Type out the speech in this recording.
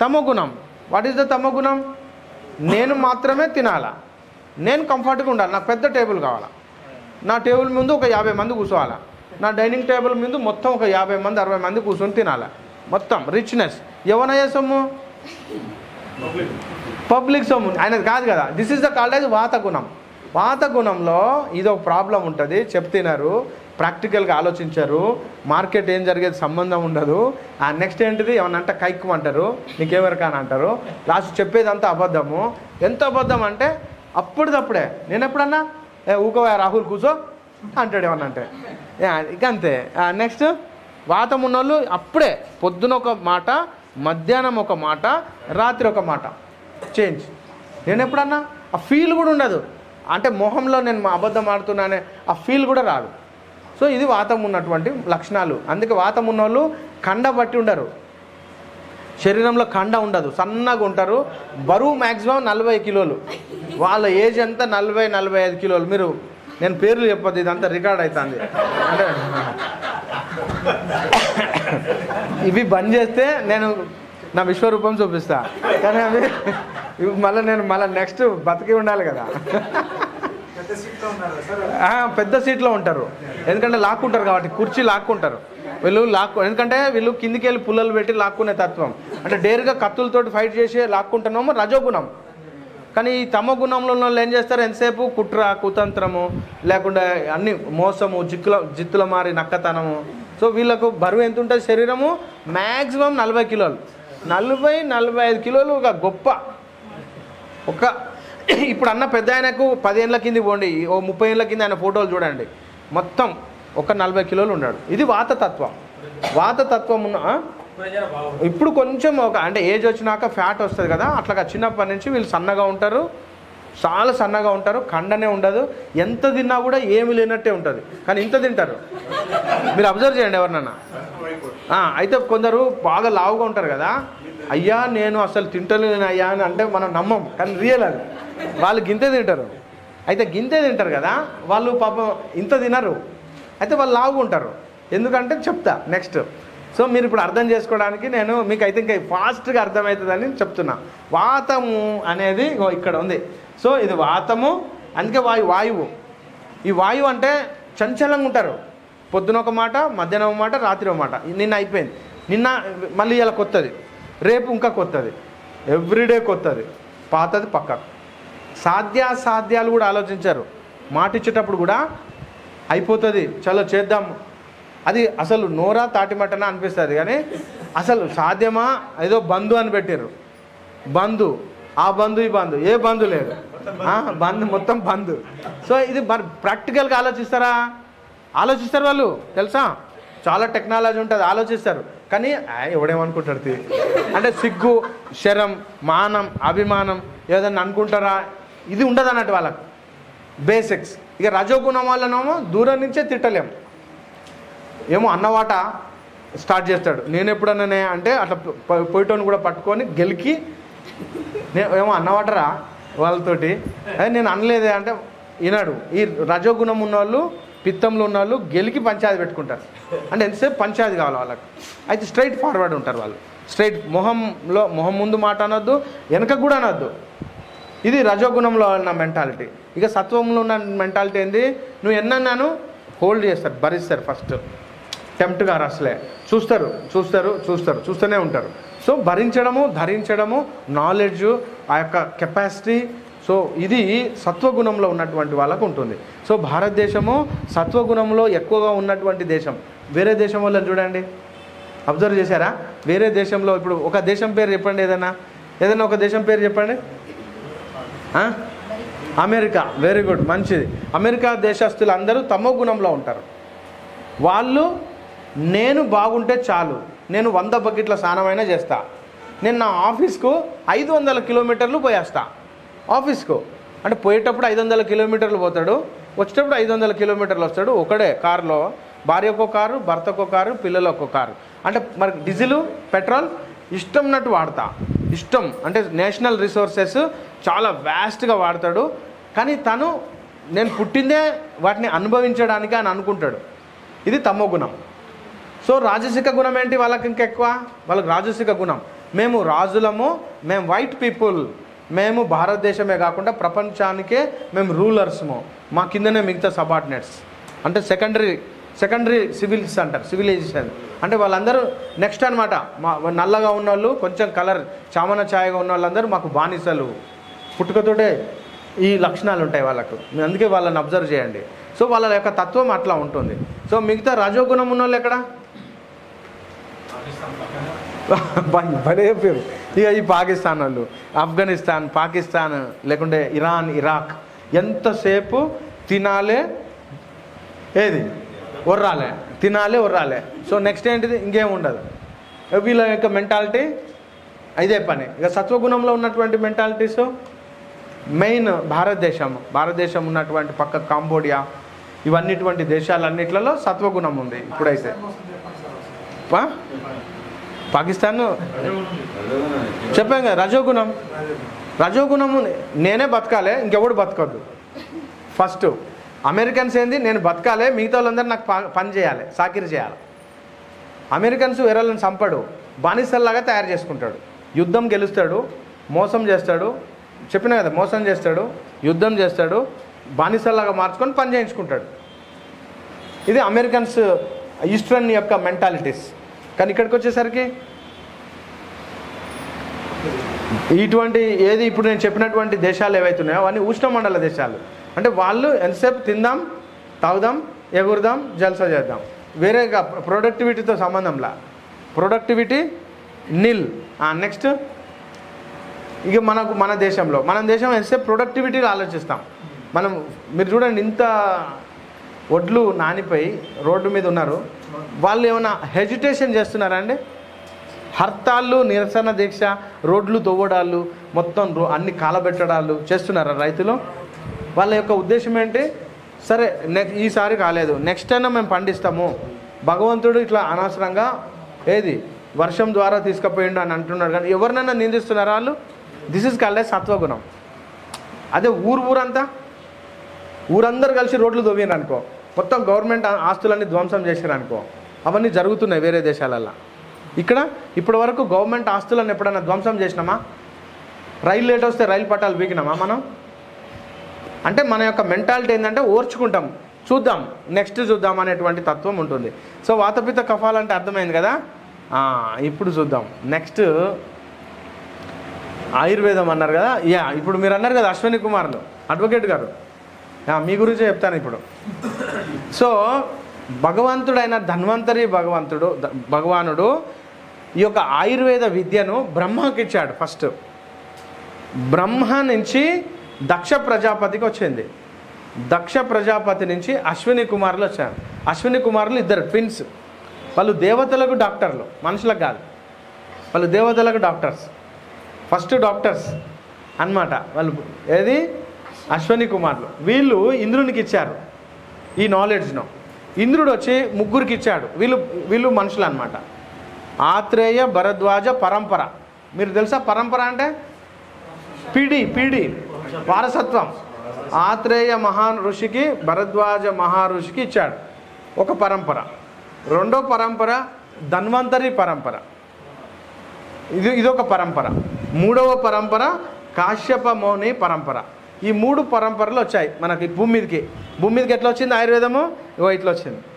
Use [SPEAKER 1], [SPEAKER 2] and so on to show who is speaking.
[SPEAKER 1] తమో గుణం what is the తమో గుణం నేను మాత్రమే తినాలా నేను కంఫర్ట్గా ఉండాలి నాకు పెద్ద టేబుల్ కావాలా నా టేబుల్ ముందు ఒక యాభై మంది కూర్చోవాలా నా డైనింగ్ టేబుల్ ముందు మొత్తం ఒక యాభై మంది అరవై మంది కూర్చొని తినాలా మొత్తం రిచ్నెస్ ఎవరయ్యే సొమ్ము పబ్లిక్ సొమ్ము ఆయనది కాదు కదా దిస్ ఇస్ ద కాల్డ్ వాత గుణం వాత గుణంలో ఇది ఒక ప్రాబ్లం ఉంటుంది చెప్తున్నారు ప్రాక్టికల్గా ఆలోచించారు మార్కెట్ ఏం జరిగేది సంబంధం ఉండదు ఆ నెక్స్ట్ ఏంటిది ఏమన్నా కైక్కు అంటారు నీకెవరికా అని అంటారు లాస్ట్ చెప్పేదంతా అబద్ధము ఎంత అబద్ధం అంటే అప్పుడుదప్పుడే నేను ఎప్పుడన్నా ఏ ఊకోవా రాహుల్ కూర్చో అంటాడు ఏమన్నా అంటే ఏ, ఇక అంతే నెక్స్ట్ వాతం ఉన్నోళ్ళు అప్పుడే పొద్దున ఒక మాట మధ్యాహ్నం ఒక మాట రాత్రి ఒక మాట చేంజ్ నేను ఎప్పుడన్నా ఆ ఫీల్ కూడా ఉండదు అంటే మొహంలో నేను మా అబద్ధం ఆడుతున్నానే ఆ ఫీల్ కూడా రాదు సో ఇది వాతం ఉన్నటువంటి లక్షణాలు అందుకే వాతం ఉన్నోళ్ళు కండ బట్టి ఉండరు శరీరంలో కండ ఉండదు సన్నగా ఉంటారు బరువు మ్యాక్సిమం నలభై కిలోలు వాళ్ళ ఏజ్ అంతా నలభై నలభై ఐదు కిలోలు మీరు నేను పేర్లు చెప్పొద్దు ఇదంతా రికార్డ్ అవుతుంది అంటే ఇవి బంద్ చేస్తే నేను నా విశ్వరూపం చూపిస్తా కానీ అవి ఇవి మళ్ళీ నేను మళ్ళీ నెక్స్ట్ బతికి ఉండాలి కదా
[SPEAKER 2] పెద్ద సీట్లో ఉన్నారా సార్
[SPEAKER 1] ఆ, పెద్ద సీట్లో ఉంటారు ఎందుకంటే లాక్కుంటారు కాబట్టి కుర్చీ లాక్కుంటారు వీళ్ళు లాక్కు ఎందుకంటే వీళ్ళు కిందికి వెళ్ళి పుల్లలు పెట్టి లాక్కునే తత్వం అంటే డేరుగా కత్తులతోటి ఫైట్ చేసి లాక్కుంటున్నాము రజోగుణం కానీ ఈ తమ గుణంలో ఉన్న వాళ్ళు ఏం చేస్తారు ఎంతసేపు కుట్ర కుతంత్రము లేకుండా అన్ని మోసము జిక్కుల జిత్తుల మారి నక్కతనము సో వీళ్ళకు బరువు ఎంత ఉంటుంది శరీరము మ్యాక్సిమం నలభై కిలోలు నలభై నలభై ఐదు కిలోలు ఒక గొప్ప ఒక ఇప్పుడు అన్న పెద్ద ఆయనకు పదేళ్ళ కింద పోండి ఓ ముప్పై ఏళ్ళ కింద ఆయన ఫోటోలు చూడండి మొత్తం ఒక నలభై కిలోలు ఉన్నాడు ఇది వాతతత్వం వాతతత్వం ఉన్న ఆ? ఇప్పుడు కొంచెం ఒక అంటే ఏజ్ వచ్చినాక ఫ్యాట్ వస్తుంది కదా అట్లాగా చిన్నప్పటి నుంచి వీళ్ళు సన్నగా ఉంటారు చాలా సన్నగా ఉంటారు కండనే ఉండదు ఎంత తిన్నా కూడా ఏమి లేనట్టే ఉంటుంది కానీ ఇంత తింటారు మీరు అబ్జర్వ్ చేయండి ఎవరినన్నా ఆ, అయితే కొందరు బాగా లావుగా ఉంటారు కదా అయ్యా నేను అసలు తింటలేను అయ్యా అని అంటే మనం నమ్మం కానీ రియల్ అది వాళ్ళు గింతే తింటారు అయితే గింతే తింటారు కదా వాళ్ళు పాపం ఇంత తినరు అయితే వాళ్ళు లావుగా ఉంటారు ఎందుకంటే చెప్తా నెక్స్ట్ సో మీరు ఇప్పుడు అర్థం చేసుకోవడానికి నేను మీకు అయితే ఇంకా ఫాస్ట్గా అర్థమవుతుందని చెప్తున్నా వాతము అనేది ఇగో ఇక్కడ ఉంది సో ఇది వాతము అందుకే వాయు వాయువు ఈ వాయువు అంటే చంచలంగా ఉంటారు పొద్దున ఒక మాట మధ్యాహ్నం ఒక మాట రాత్రి ఒక మాట నిన్న అయిపోయింది నిన్న మళ్ళీ ఇలా కొత్తది రేపు ఇంకా కొత్తది ఎవ్రీడే కొత్తది పాతది పక్కకు సాధ్యాసాధ్యాలు కూడా ఆలోచించారు మాట ఇచ్చేటప్పుడు కూడా అయిపోతుంది చలో చేద్దాం అది అసలు నోరా తాటిమట్టనా అనిపిస్తుంది కానీ అసలు సాధ్యమా ఏదో బంధు అని పెట్టారు బంధు ఆ బంధు ఈ బంధు ఏ బంధు లేదు ఆ, బంధు మొత్తం బంధు సో ఇది మరి ప్రాక్టికల్గా ఆలోచిస్తారా ఆలోచిస్తారు వాళ్ళు తెలుసా చాలా టెక్నాలజీ ఉంటుంది ఆలోచిస్తారు కానీ ఆ, ఎవడేమనుకుంటాడు తీ అంటే సిగ్గు శరం మానం అభిమానం ఏదన్నా అనుకుంటారా ఇది ఉండదు అన్నట్టు వాళ్ళకు బేసిక్స్ ఇక రజోగుణం వాళ్ళనేమో దూరం నుంచే తిట్టలేం ఏమో అన్నవాట స్టార్ట్ చేస్తాడు నేను ఎప్పుడన్నా అంటే అట్లా పో- పోయేటోని కూడా పట్టుకొని గెలికి నేను ఏమో అన్నవాటరా వాళ్ళతోటి అదే నేను అనలేదే అంటే వినాడు ఈ రజోగుణం ఉన్న వాళ్ళు పిత్తంలో ఉన్న వాళ్ళు గెలికి పంచాయతీ పెట్టుకుంటారు అంటే ఎంతసేపు పంచాయతీ కావాలి వాళ్ళకి అయితే స్ట్రైట్ ఫార్వర్డ్ ఉంటారు వాళ్ళు స్ట్రైట్ మొహంలో మొహం ముందు మాట అనొద్దు వెనక కూడా అనొద్దు ఇది రజోగుణంలో ఉన్న మెంటాలిటీ ఇక సత్వంలో ఉన్న మెంటాలిటీ ఏంది నువ్వు ఎన్నన్నాను హోల్డ్ చేస్తారు భరిస్తారు ఫస్ట్ టెంప్ట్ గారు అసలే చూస్తారు చూస్తారు చూస్తారు చూస్తూనే ఉంటారు సో భరించడము ధరించడము నాలెడ్జ్ ఆ యొక్క కెపాసిటీ సో ఇది సత్వగుణంలో ఉన్నటువంటి వాళ్ళకు ఉంటుంది సో భారతదేశము సత్వగుణంలో ఎక్కువగా ఉన్నటువంటి దేశం వేరే దేశం వాళ్ళని చూడండి అబ్జర్వ్ చేశారా వేరే దేశంలో ఇప్పుడు ఒక దేశం పేరు చెప్పండి ఏదైనా ఏదైనా ఒక దేశం పేరు చెప్పండి ఆ? అమెరికా వెరీ గుడ్ మంచిది అమెరికా దేశస్తులు అందరూ తమో గుణంలో ఉంటారు వాళ్ళు నేను బాగుంటే చాలు నేను వంద బకెట్ల స్నానమైనా చేస్తా నేను నా ఆఫీస్కు ఐదు వందల కిలోమీటర్లు పోయేస్తా ఆఫీస్కు అంటే పోయేటప్పుడు ఐదు వందల కిలోమీటర్లు పోతాడు వచ్చేటప్పుడు ఐదు వందల కిలోమీటర్లు వస్తాడు ఒకడే కారులో భార్యకో కారు భర్తకో కారు పిల్లలకో కారు అంటే మరి డీజిల్ పెట్రోల్ ఇష్టం ఉన్నట్టు వాడతా ఇష్టం అంటే నేషనల్ రిసోర్సెస్ చాలా వ్యాస్ట్గా వాడతాడు కానీ తను నేను పుట్టిందే వాటిని అనుభవించడానికి అని అనుకుంటాడు ఇది తమో గుణం సో రాజసిక గుణం ఏంటి వాళ్ళకి ఇంకెక్కువ వాళ్ళకి రాజసిక గుణం మేము రాజులము మేము వైట్ పీపుల్ మేము భారతదేశమే కాకుండా ప్రపంచానికే మేము రూలర్స్ము మా కిందనే మిగతా సబార్డినేట్స్ అంటే సెకండరీ సెకండరీ సివిల్స్ అంటారు సివిలైజేషన్ అంటే వాళ్ళందరూ నెక్స్ట్ అనమాట మా నల్లగా ఉన్న వాళ్ళు కొంచెం కలర్ చామన ఛాయగా ఉన్న వాళ్ళందరూ మాకు బానిసలు పుట్టుకతోటే ఈ లక్షణాలు ఉంటాయి వాళ్ళకు మీరు అందుకే వాళ్ళని అబ్జర్వ్ చేయండి సో వాళ్ళ యొక్క తత్వం అట్లా ఉంటుంది సో మిగతా రజోగుణం ఉన్న వాళ్ళు ఎక్కడ బ- భలే చెప్పారు ఇక ఈ పాకిస్తాన్ వాళ్ళు ఆఫ్ఘనిస్తాన్ పాకిస్తాన్ లేకుంటే ఇరాన్ ఇరాక్ ఎంతసేపు తినాలే ఏది ఒర్రాలే తినాలే ఒర్రాలే సో నెక్స్ట్ ఏంటిది ఇంకేం ఉండదు వీళ్ళ యొక్క మెంటాలిటీ ఇదే పని ఇక సత్వగుణంలో ఉన్నటువంటి మెంటాలిటీస్ మెయిన్ భారతదేశం భారతదేశం ఉన్నటువంటి పక్క కాంబోడియా ఇవన్నిటువంటి దేశాలన్నిట్లలో సత్వగుణం ఉంది ఇప్పుడైతే పా? పాకిస్తాన్ చెప్పాం కదా రజోగుణం రజోగుణము నేనే బతకాలే ఇంకెవడు బతకద్దు ఫస్ట్ అమెరికన్స్ ఏంది నేను బతకాలే మిగతా వాళ్ళందరూ నాకు పా- పని చేయాలి సాకిరి చేయాలి అమెరికన్స్ వేరేళ్ళని చంపడు బానిసల్లాగా తయారు చేసుకుంటాడు యుద్ధం గెలుస్తాడు మోసం చేస్తాడు చెప్పిన కదా మోసం చేస్తాడు యుద్ధం చేస్తాడు బానిసల్లాగా మార్చుకొని పని చేయించుకుంటాడు ఇది అమెరికన్స్ ఈస్టర్న్ యొక్క మెంటాలిటీస్ కానీ ఇక్కడికి వచ్చేసరికి ఇటువంటి ఏది ఇప్పుడు నేను చెప్పినటువంటి దేశాలు ఏవైతే ఉన్నాయో అవన్నీ ఉష్ణమండల దేశాలు అంటే వాళ్ళు ఎంతసేపు తిందాం తాగుదాం ఎగురుదాం జల్సా చేద్దాం వేరేగా ప్రొడక్టివిటీతో సంబంధంలా ప్రొడక్టివిటీ నిల్ నెక్స్ట్ ఇక మనకు మన దేశంలో మన దేశం ఎంతసేపు ప్రొడక్టివిటీగా ఆలోచిస్తాం మనం మీరు చూడండి ఇంత ఒడ్లు నానిపోయి రోడ్డు మీద ఉన్నారు వాళ్ళు ఏమైనా హెజిటేషన్ చేస్తున్నారా అండి హర్తాళ్ళు నిరసన దీక్ష రోడ్లు తవ్వడాలు మొత్తం రో అన్ని కాలబెట్టడాలు చేస్తున్నారా రైతులు వాళ్ళ యొక్క ఉద్దేశం ఏంటి సరే నెక్స్ట్ ఈసారి కాలేదు నెక్స్ట్ అయినా మేము పండిస్తాము భగవంతుడు ఇట్లా అనవసరంగా ఏది వర్షం ద్వారా తీసుకుపోయిండు అని అంటున్నాడు కానీ ఎవరినైనా నిందిస్తున్నారా వాళ్ళు దిస్ ఇస్ కాల్డ్ సత్వగుణం అదే ఊరు ఊరంతా ఊరందరూ కలిసి రోడ్లు తవ్వినారు అనుకో మొత్తం గవర్నమెంట్ ఆ- ఆస్తులన్నీ ధ్వంసం చేశారు అనుకో అవన్నీ జరుగుతున్నాయి వేరే దేశాలల్లో ఇక్కడ ఇప్పటి వరకు గవర్నమెంట్ ఆస్తులను ఎప్పుడైనా ధ్వంసం చేసినామా రైలు లేట్ వస్తే రైలు పట్టాలు బీకినామా మనం అంటే మన యొక్క మెంటాలిటీ ఏంటంటే ఓర్చుకుంటాం చూద్దాం నెక్స్ట్ చూద్దాం అనేటువంటి తత్వం ఉంటుంది సో వాతపిత కఫాలు అంటే అర్థమైంది కదా ఆ, ఇప్పుడు చూద్దాం నెక్స్ట్ ఆయుర్వేదం అన్నారు కదా యా ఇప్పుడు మీరు అన్నారు కదా అశ్విని కుమార్లు అడ్వకేట్ గారు యా, మీ గురించే చెప్తాను ఇప్పుడు సో భగవంతుడైన ధన్వంతరి భగవంతుడు ద- భగవానుడు ఈ యొక్క ఆయుర్వేద విద్యను బ్రహ్మకి ఇచ్చాడు ఫస్ట్ బ్రహ్మ నుంచి దక్ష ప్రజాపతికి వచ్చింది దక్ష ప్రజాపతి నుంచి అశ్విని కుమారులు వచ్చారు అశ్విని కుమారులు ఇద్దరు ట్విన్స్ వాళ్ళు దేవతలకు డాక్టర్లు మనుషులకు కాదు వాళ్ళు దేవతలకు డాక్టర్స్ ఫస్ట్ డాక్టర్స్ అన్నమాట వాళ్ళు ఏది అశ్వని కుమార్లు వీళ్ళు ఇంద్రునికి ఇచ్చారు ఈ నాలెడ్జ్ను ఇంద్రుడు వచ్చి ముగ్గురికి ఇచ్చాడు వీళ్ళు వీళ్ళు మనుషులు అనమాట ఆత్రేయ భరద్వాజ పరంపర మీరు తెలుసా పరంపర అంటే పీడి పీడి వారసత్వం ఆత్రేయ మహా ఋషికి భరద్వాజ మహర్షికి ఇచ్చాడు ఒక పరంపర రెండో పరంపర ధన్వంతరి పరంపర ఇది ఇదొక పరంపర మూడవ పరంపర కాశ్యప మౌని పరంపర ఈ మూడు పరంపరలు వచ్చాయి మనకి భూమి మీదకి భూమి మీదకి ఎట్లా వచ్చింది ఆయుర్వేదము ఇగో ఇట్లా వచ్చింది